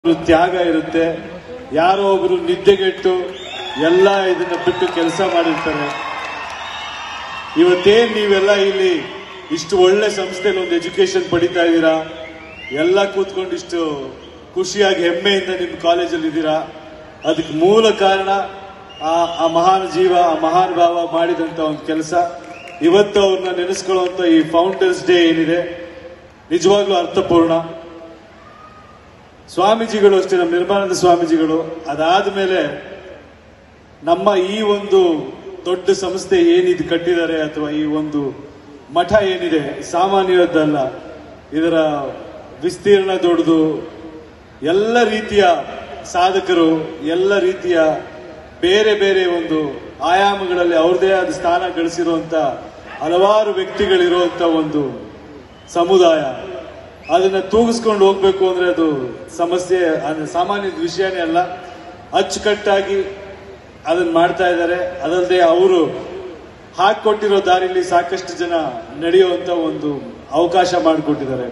ತ್ಯಾಗ ಇರುತ್ತೆ ಯಾರೋ ಒಬ್ರು ನಿದ್ದೆಗೆಟ್ಟು ಎಲ್ಲ ಇದನ್ನ ಬಿಟ್ಟು ಕೆಲಸ ಮಾಡಿರ್ತಾರೆ ಇವತ್ತೇನ್ ನೀವೆಲ್ಲ ಇಲ್ಲಿ ಇಷ್ಟು ಒಳ್ಳೆ ಸಂಸ್ಥೆಯಲ್ಲಿ ಒಂದು ಎಜುಕೇಶನ್ ಪಡಿತಾ ಇದ್ದೀರಾ ಎಲ್ಲ ಕೂತ್ಕೊಂಡು ಇಷ್ಟು ಖುಷಿಯಾಗಿ ಹೆಮ್ಮೆಯಿಂದ ನಿಮ್ಮ ಕಾಲೇಜಲ್ಲಿ ಇದ್ದೀರಾ ಅದಕ್ಕೆ ಮೂಲ ಕಾರಣ ಆ ಆ ಮಹಾನ್ ಜೀವ ಆ ಮಹಾನ್ ಭಾವ ಮಾಡಿದಂತ ಒಂದು ಕೆಲಸ ಇವತ್ತು ಅವ್ರನ್ನ ನೆನೆಸ್ಕೊಳ್ಳುವಂತ ಈ ಫೌಂಡರ್ಸ್ ಡೇ ಏನಿದೆ ನಿಜವಾಗ್ಲೂ ಅರ್ಥಪೂರ್ಣ ಸ್ವಾಮೀಜಿಗಳು ಅಷ್ಟೇ ನಮ್ಮ ನಿರ್ಮಾನದ ಸ್ವಾಮೀಜಿಗಳು ಅದಾದ ಮೇಲೆ ನಮ್ಮ ಈ ಒಂದು ದೊಡ್ಡ ಸಂಸ್ಥೆ ಏನಿದು ಕಟ್ಟಿದ್ದಾರೆ ಅಥವಾ ಈ ಒಂದು ಮಠ ಏನಿದೆ ಸಾಮಾನ್ಯದ್ದಲ್ಲ ಇದರ ವಿಸ್ತೀರ್ಣ ದೊಡ್ಡದು ಎಲ್ಲ ರೀತಿಯ ಸಾಧಕರು ಎಲ್ಲ ರೀತಿಯ ಬೇರೆ ಬೇರೆ ಒಂದು ಆಯಾಮಗಳಲ್ಲಿ ಅವ್ರದೇ ಆದ ಸ್ಥಾನ ಗಳಿಸಿರುವಂತ ಹಲವಾರು ವ್ಯಕ್ತಿಗಳಿರುವಂತ ಒಂದು ಸಮುದಾಯ ಅದನ್ನ ತೂಗಿಸ್ಕೊಂಡು ಹೋಗ್ಬೇಕು ಅಂದ್ರೆ ಅದು ಸಮಸ್ಯೆ ಅದು ಸಾಮಾನ್ಯ ವಿಷಯನೇ ಅಲ್ಲ ಅಚ್ಚುಕಟ್ಟಾಗಿ ಅದನ್ನ ಮಾಡ್ತಾ ಇದ್ದಾರೆ ಅದಲ್ಲದೆ ಅವರು ಹಾಕೊಟ್ಟಿರೋ ದಾರಿಲಿ ಸಾಕಷ್ಟು ಜನ ನಡೆಯುವಂತ ಒಂದು ಅವಕಾಶ ಮಾಡಿಕೊಟ್ಟಿದ್ದಾರೆ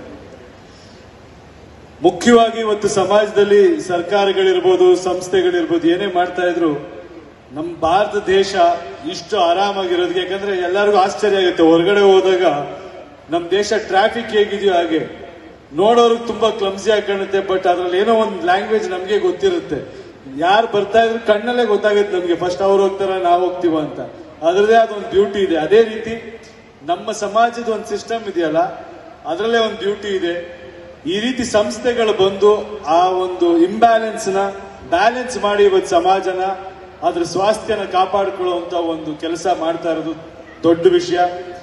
ಮುಖ್ಯವಾಗಿ ಇವತ್ತು ಸಮಾಜದಲ್ಲಿ ಸರ್ಕಾರಗಳಿರ್ಬೋದು ಸಂಸ್ಥೆಗಳಿರ್ಬೋದು ಏನೇ ಮಾಡ್ತಾ ಇದ್ರು ನಮ್ಮ ಭಾರತ ದೇಶ ಇಷ್ಟು ಆರಾಮಾಗಿರೋದಕ್ಕೆ ಯಾಕಂದ್ರೆ ಎಲ್ಲರಿಗೂ ಆಶ್ಚರ್ಯ ಆಗುತ್ತೆ ಹೊರಗಡೆ ಹೋದಾಗ ನಮ್ಮ ದೇಶ ಟ್ರಾಫಿಕ್ ಹೇಗಿದೆಯೋ ಹಾಗೆ ನೋಡೋರ್ಗೆ ತುಂಬಾ ಕ್ಲಮ್ಸಿ ಆಗಿ ಕಾಣುತ್ತೆ ಬಟ್ ಅದ್ರಲ್ಲಿ ಏನೋ ಒಂದು ಲ್ಯಾಂಗ್ವೇಜ್ ನಮಗೆ ಗೊತ್ತಿರುತ್ತೆ ಯಾರು ಬರ್ತಾ ಇದ್ರು ಕಣ್ಣಲ್ಲೇ ಗೊತ್ತಾಗುತ್ತೆ ನಮಗೆ ಫಸ್ಟ್ ಅವ್ರು ಹೋಗ್ತಾರ ನಾವು ಹೋಗ್ತೀವ ಅಂತ ಅದರದೇ ಆದ ಒಂದು ಬ್ಯೂಟಿ ಇದೆ ಅದೇ ರೀತಿ ನಮ್ಮ ಸಮಾಜದ ಒಂದು ಸಿಸ್ಟಮ್ ಇದೆಯಲ್ಲ ಅದರಲ್ಲೇ ಒಂದು ಬ್ಯೂಟಿ ಇದೆ ಈ ರೀತಿ ಸಂಸ್ಥೆಗಳು ಬಂದು ಆ ಒಂದು ಇಂಬ್ಯಾಲೆನ್ಸ್ ನ ಬ್ಯಾಲೆನ್ಸ್ ಮಾಡಿ ಇವತ್ತು ಸಮಾಜನ ಅದ್ರ ಸ್ವಾಸ್ಥ್ಯನ ಕಾಪಾಡಿಕೊಳ್ಳುವಂತ ಒಂದು ಕೆಲಸ ಮಾಡ್ತಾ ಇರೋದು ದೊಡ್ಡ ವಿಷಯ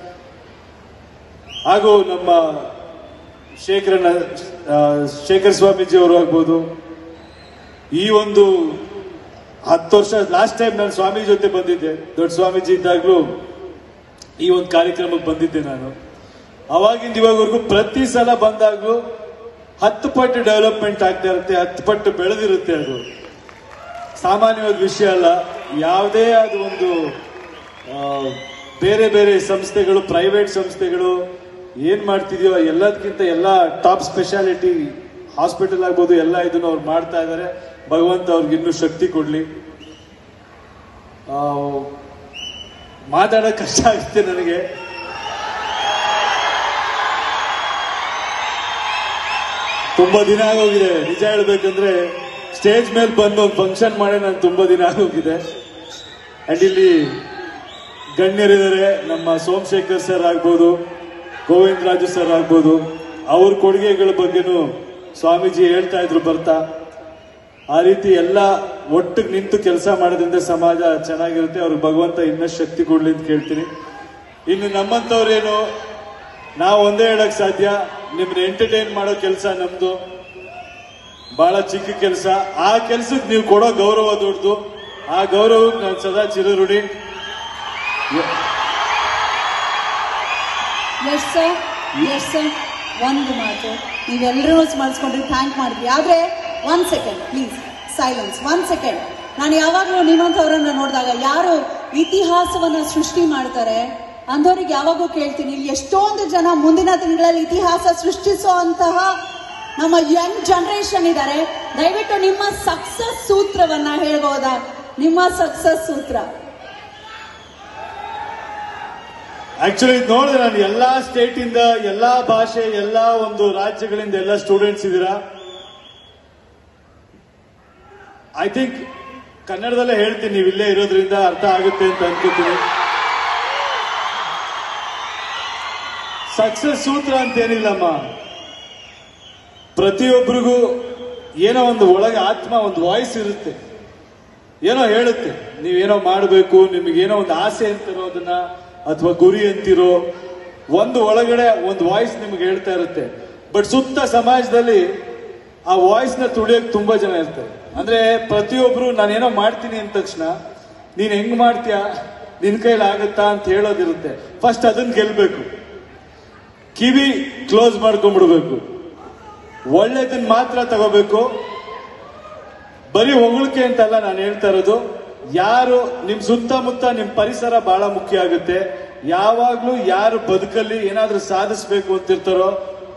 ಹಾಗೂ ನಮ್ಮ ಶೇಖರನ ಆ, ಶೇಖರ್ ಸ್ವಾಮೀಜಿ ಅವರು ಆಗ್ಬೋದು ಈ ಒಂದು ಹತ್ತು ವರ್ಷ ಲಾಸ್ಟ್ ಟೈಮ್ ನಾನು ಸ್ವಾಮಿ ಜೊತೆ ಬಂದಿದ್ದೆ ದೊಡ್ಡ ಸ್ವಾಮೀಜಿ ಇದ್ದಾಗ್ಲೂ ಈ ಒಂದು ಕಾರ್ಯಕ್ರಮಕ್ಕೆ ಬಂದಿದ್ದೆ ನಾನು ಅವಾಗಿಂದ ಇವಾಗವರೆಗೂ ಪ್ರತಿ ಸಲ ಬಂದಾಗ್ಲೂ ಹತ್ತು ಪಟ್ಟು ಡೆವಲಪ್ಮೆಂಟ್ ಆಗ್ತಾ ಇರುತ್ತೆ ಹತ್ತು ಪಟ್ಟು ಬೆಳೆದಿರುತ್ತೆ ಅದು ಸಾಮಾನ್ಯವಾದ ವಿಷಯ ಅಲ್ಲ ಯಾವುದೇ ಅದು ಒಂದು ಆ, ಬೇರೆ ಬೇರೆ ಸಂಸ್ಥೆಗಳು ಪ್ರೈವೇಟ್ ಸಂಸ್ಥೆಗಳು ಏನ್ ಮಾಡ್ತಿದ್ಯೋ ಎಲ್ಲದಕ್ಕಿಂತ ಎಲ್ಲ ಟಾಪ್ ಸ್ಪೆಷಾಲಿಟಿ ಹಾಸ್ಪಿಟಲ್ ಆಗ್ಬೋದು ಎಲ್ಲ ಇದನ್ನು ಅವ್ರು ಮಾಡ್ತಾ ಇದ್ದಾರೆ ಭಗವಂತ ಅವ್ರಿಗೆ ಇನ್ನೂ ಶಕ್ತಿ ಕೊಡ್ಲಿ ಆ, ಮಾತಾಡೋಕ್ ಕಷ್ಟ ಆಗುತ್ತೆ ನನಗೆ ತುಂಬಾ ದಿನ ಆಗೋಗಿದೆ ನಿಜ ಹೇಳ್ಬೇಕಂದ್ರೆ ಸ್ಟೇಜ್ ಮೇಲೆ ಬಂದು ಒಂದು ಫಂಕ್ಷನ್ ಮಾಡಿ ನಾನು ತುಂಬಾ ದಿನ ಆಗೋಗಿದೆ ಅಂಡ್ ಇಲ್ಲಿ ಗಣ್ಯರಿದ್ದಾರೆ ನಮ್ಮ ಸೋಮಶೇಖರ್ ಸರ್ ಆಗ್ಬೋದು ಗೋವಿಂದ ರಾಜು ಸರ್ ಆಗ್ಬೋದು ಅವ್ರ ಕೊಡುಗೆಗಳ ಬಗ್ಗೆನೂ ಸ್ವಾಮೀಜಿ ಹೇಳ್ತಾ ಇದ್ರು ಬರ್ತಾ ಆ ರೀತಿ ಎಲ್ಲ ಒಟ್ಟಿಗೆ ನಿಂತು ಕೆಲಸ ಮಾಡೋದ್ರಿಂದ ಸಮಾಜ ಚೆನ್ನಾಗಿರುತ್ತೆ ಅವ್ರಿಗೆ ಭಗವಂತ ಇನ್ನಷ್ಟು ಶಕ್ತಿ ಕೊಡ್ಲಿ ಅಂತ ಕೇಳ್ತೀನಿ ಇನ್ನು ನಮ್ಮಂತವ್ರೇನು ನಾವು ಒಂದೇ ಹೇಳಕ್ ಸಾಧ್ಯ ನಿಮ್ನ ಎಂಟರ್ಟೈನ್ ಮಾಡೋ ಕೆಲಸ ನಮ್ದು ಬಹಳ ಚಿಕ್ಕ ಕೆಲಸ ಆ ಕೆಲ್ಸಕ್ಕೆ ನೀವು ಕೊಡೋ ಗೌರವ ದೊಡ್ಡದು ಆ ಗೌರವಕ್ಕೆ ನಾನು ಸದಾ ಚಿರಋಣಿ ಎಸ್ ಸರ್ ಎಸ್ ಸರ್ ಒಂದು ಮಾತು ನೀವೆಲ್ಲರೂ ಸ್ಮರಿಸ್ಕೊಂಡ್ರಿ ಥ್ಯಾಂಕ್ ಮಾಡಿದ್ರಿ ಆದ್ರೆ one second please silence one second ನಾನು ಯಾವಾಗಲೂ ನಿಮ್ಮಂಥವ್ರನ್ನ ನೋಡಿದಾಗ ಯಾರು ಇತಿಹಾಸವನ್ನ ಸೃಷ್ಟಿ ಮಾಡ್ತಾರೆ ಅಂಥವ್ರಿಗೆ ಯಾವಾಗೂ ಕೇಳ್ತೀನಿ ಇಲ್ಲಿ ಎಷ್ಟೊಂದು ಜನ ಮುಂದಿನ ದಿನಗಳಲ್ಲಿ ಇತಿಹಾಸ ಸೃಷ್ಟಿಸೋ ಅಂತಹ ನಮ್ಮ ಯಂಗ್ ಜನರೇಷನ್ ಇದ್ದಾರೆ ದಯವಿಟ್ಟು ನಿಮ್ಮ ಸಕ್ಸಸ್ ಸೂತ್ರವನ್ನ ಹೇಳ್ಬೋದಾ ನಿಮ್ಮ ಸಕ್ಸಸ್ ಸೂತ್ರ ಆಕ್ಚುಲಿ ಇದು ನೋಡಿದ್ರೆ ನಾನು ಎಲ್ಲಾ ಸ್ಟೇಟ್ ಇಂದ ಎಲ್ಲಾ ಭಾಷೆ ಎಲ್ಲಾ ಒಂದು ರಾಜ್ಯಗಳಿಂದ ಎಲ್ಲ ಸ್ಟೂಡೆಂಟ್ಸ್ ಇದ್ದೀರಾ ಐ ಥಿಂಕ್ ಕನ್ನಡದಲ್ಲೇ ಹೇಳ್ತೀನಿ ನೀವು ಇಲ್ಲೇ ಇರೋದ್ರಿಂದ ಅರ್ಥ ಆಗುತ್ತೆ ಅಂತ ಅನ್ಕೋತೀನಿ ಸಕ್ಸಸ್ ಸೂತ್ರ ಅಂತ ಏನಿಲ್ಲಮ್ಮ ಪ್ರತಿಯೊಬ್ಬರಿಗೂ ಏನೋ ಒಂದು ಒಳಗೆ ಆತ್ಮ ಒಂದು ವಾಯ್ಸ್ ಇರುತ್ತೆ ಏನೋ ಹೇಳುತ್ತೆ ನೀವೇನೋ ಮಾಡಬೇಕು ನಿಮಗೇನೋ ಒಂದು ಆಸೆ ಅಂತಿರೋ ಅದನ್ನ ಅಥವಾ ಗುರಿ ಅಂತಿರೋ ಒಂದು ಒಳಗಡೆ ಒಂದು ವಾಯ್ಸ್ ನಿಮ್ಗೆ ಹೇಳ್ತಾ ಇರುತ್ತೆ ಬಟ್ ಸುತ್ತ ಸಮಾಜದಲ್ಲಿ ಆ ವಾಯ್ಸ್ ನ ತುಳಿಯಕ್ ತುಂಬಾ ಜನ ಇರ್ತಾರೆ ಅಂದ್ರೆ ಪ್ರತಿಯೊಬ್ರು ನಾನೇನೋ ಮಾಡ್ತೀನಿ ಅಂದ ತಕ್ಷಣ ನೀನ್ ಹೆಂಗ್ ಮಾಡ್ತೀಯ ನಿನ್ ಕೈಲಿ ಆಗುತ್ತಾ ಅಂತ ಹೇಳೋದಿರುತ್ತೆ ಫಸ್ಟ್ ಅದನ್ನ ಗೆಲ್ಬೇಕು ಕಿವಿ ಕ್ಲೋಸ್ ಮಾಡ್ಕೊಂಡ್ಬಿಡ್ಬೇಕು ಒಳ್ಳೇದನ್ನ ಮಾತ್ರ ತಗೋಬೇಕು ಬರೀ ಹೊಗಳಿಕೆ ಅಂತಲ್ಲ ನಾನು ಹೇಳ್ತಾ ಇರೋದು ಯಾರು ನಿಮ್ ಸುತ್ತಮುತ್ತ ನಿಮ್ ಪರಿಸರ ಬಹಳ ಮುಖ್ಯ ಆಗುತ್ತೆ ಯಾವಾಗ್ಲೂ ಯಾರು ಬದುಕಲ್ಲಿ ಏನಾದ್ರೂ ಸಾಧಿಸ್ಬೇಕು ಅಂತಿರ್ತಾರೋ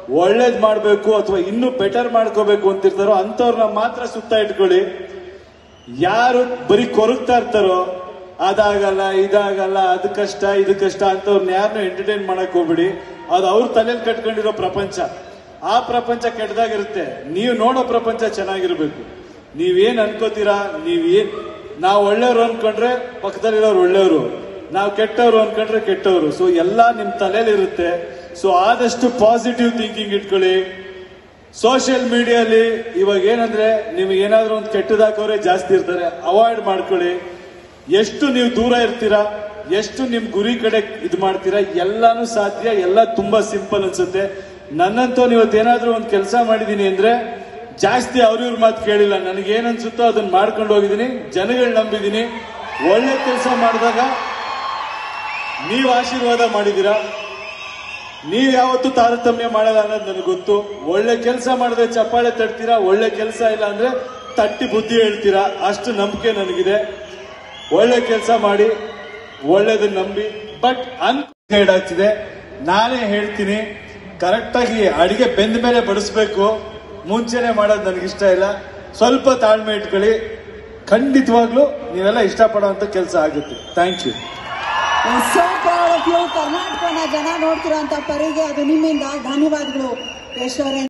ಒಳ್ಳೇದ್ ಮಾಡ್ಬೇಕು ಅಥವಾ ಇನ್ನೂ ಬೆಟರ್ ಮಾಡ್ಕೋಬೇಕು ಅಂತಿರ್ತಾರೋ ಅಂಥವ್ರನ್ನ ಮಾತ್ರ ಸುತ್ತ ಇಟ್ಕೊಳ್ಳಿ ಯಾರು ಬರೀ ಕೊರಗ್ತಾ ಇರ್ತಾರೋ ಅದಾಗಲ್ಲ ಇದಾಗಲ್ಲ ಅದು ಕಷ್ಟ ಇದು ಕಷ್ಟ ಅಂತವ್ರನ್ನ ಯಾರನ್ನೂ ಎಂಟರ್ಟೈನ್ ಮಾಡಕ್ ಹೋಗ್ಬಿಡಿ ಅದು ಅವ್ರ ತಲೆಯಲ್ಲಿ ಕಟ್ಕೊಂಡಿರೋ ಪ್ರಪಂಚ ಆ ಪ್ರಪಂಚ ಕೆಟ್ಟದಾಗಿರುತ್ತೆ ನೀವು ನೋಡೋ ಪ್ರಪಂಚ ಚೆನ್ನಾಗಿರ್ಬೇಕು ನೀವೇನ್ ಅನ್ಕೋತೀರಾ ನೀವೇನ್ ನಾವು ಒಳ್ಳೆಯವರು ಅನ್ಕೊಂಡ್ರೆ ಪಕ್ಕದಲ್ಲಿರೋರು ಒಳ್ಳೆಯವರು ನಾವು ಕೆಟ್ಟವರು ಅನ್ಕೊಂಡ್ರೆ ಕೆಟ್ಟವರು ಸೊ ಎಲ್ಲ ನಿಮ್ ತಲೆಯಲ್ಲಿ ಇರುತ್ತೆ ಸೊ ಆದಷ್ಟು ಪಾಸಿಟಿವ್ ಥಿಂಕಿಂಗ್ ಇಟ್ಕೊಳ್ಳಿ ಸೋಷಿಯಲ್ ಮೀಡಿಯಲ್ಲಿ ಇವಾಗ ಏನಂದ್ರೆ ನಿಮ್ಗೆ ಏನಾದ್ರೂ ಒಂದು ಕೆಟ್ಟದಾಕೋರೆ ಜಾಸ್ತಿ ಇರ್ತಾರೆ ಅವಾಯ್ಡ್ ಮಾಡ್ಕೊಳ್ಳಿ ಎಷ್ಟು ನೀವು ದೂರ ಇರ್ತೀರಾ ಎಷ್ಟು ನಿಮ್ ಗುರಿ ಕಡೆ ಇದು ಮಾಡ್ತೀರಾ ಎಲ್ಲಾನು ಸಾಧ್ಯ ಎಲ್ಲ ತುಂಬಾ ಸಿಂಪಲ್ ಅನ್ಸುತ್ತೆ ನನ್ನಂತೂ ಇವತ್ತು ಏನಾದ್ರೂ ಒಂದು ಕೆಲಸ ಮಾಡಿದೀನಿ ಅಂದ್ರೆ ಜಾಸ್ತಿ ಅವ್ರಿವ್ರ ಮಾತು ಕೇಳಿಲ್ಲ ನನಗೆ ಏನ್ ಅನ್ಸುತ್ತೋ ಅದನ್ನ ಮಾಡ್ಕೊಂಡು ಹೋಗಿದ್ದೀನಿ ಜನಗಳು ನಂಬಿದೀನಿ ಒಳ್ಳೆ ಕೆಲಸ ಮಾಡಿದಾಗ ನೀವು ಆಶೀರ್ವಾದ ಮಾಡಿದೀರಾ ನೀವ್ ಯಾವತ್ತೂ ತಾರತಮ್ಯ ಮಾಡಲ್ಲ ಅನ್ನೋದು ನನಗೆ ಗೊತ್ತು ಒಳ್ಳೆ ಕೆಲಸ ಮಾಡಿದ್ರೆ ಚಪ್ಪಾಳೆ ತಟ್ತೀರಾ ಒಳ್ಳೆ ಕೆಲಸ ಇಲ್ಲ ಅಂದ್ರೆ ತಟ್ಟಿ ಬುದ್ಧಿ ಹೇಳ್ತೀರಾ ಅಷ್ಟು ನಂಬಿಕೆ ನನಗಿದೆ ಒಳ್ಳೆ ಕೆಲಸ ಮಾಡಿ ಒಳ್ಳೇದನ್ನ ನಂಬಿ ಬಟ್ ಅನ್ ಆಗ್ತಿದೆ ನಾನೇ ಹೇಳ್ತೀನಿ ಕರೆಕ್ಟಾಗಿ ಅಡಿಗೆ ಬೆಂದ ಮೇಲೆ ಬಡಿಸ್ಬೇಕು ಮುಂಚೆನೆ ಮಾಡೋದು ನನಗಿಷ್ಟ ಇಲ್ಲ ಸ್ವಲ್ಪ ತಾಳ್ಮೆ ಇಟ್ಕೊಳ್ಳಿ ಖಂಡಿತವಾಗ್ಲೂ ನೀವೆಲ್ಲ ಇಷ್ಟಪಡುವಂತ ಕೆಲಸ ಆಗುತ್ತೆ thank you so proud of you ಕರ್ನಾಟಕನ ಜನ ನೋಡ್ತಿರೋ ಅಂತ ಪರಿಗೆ ಅದು ನಿಮ್ಮಿಂದ ಧನ್ಯವಾದಗಳು ಯಶ್ ಅವರೇ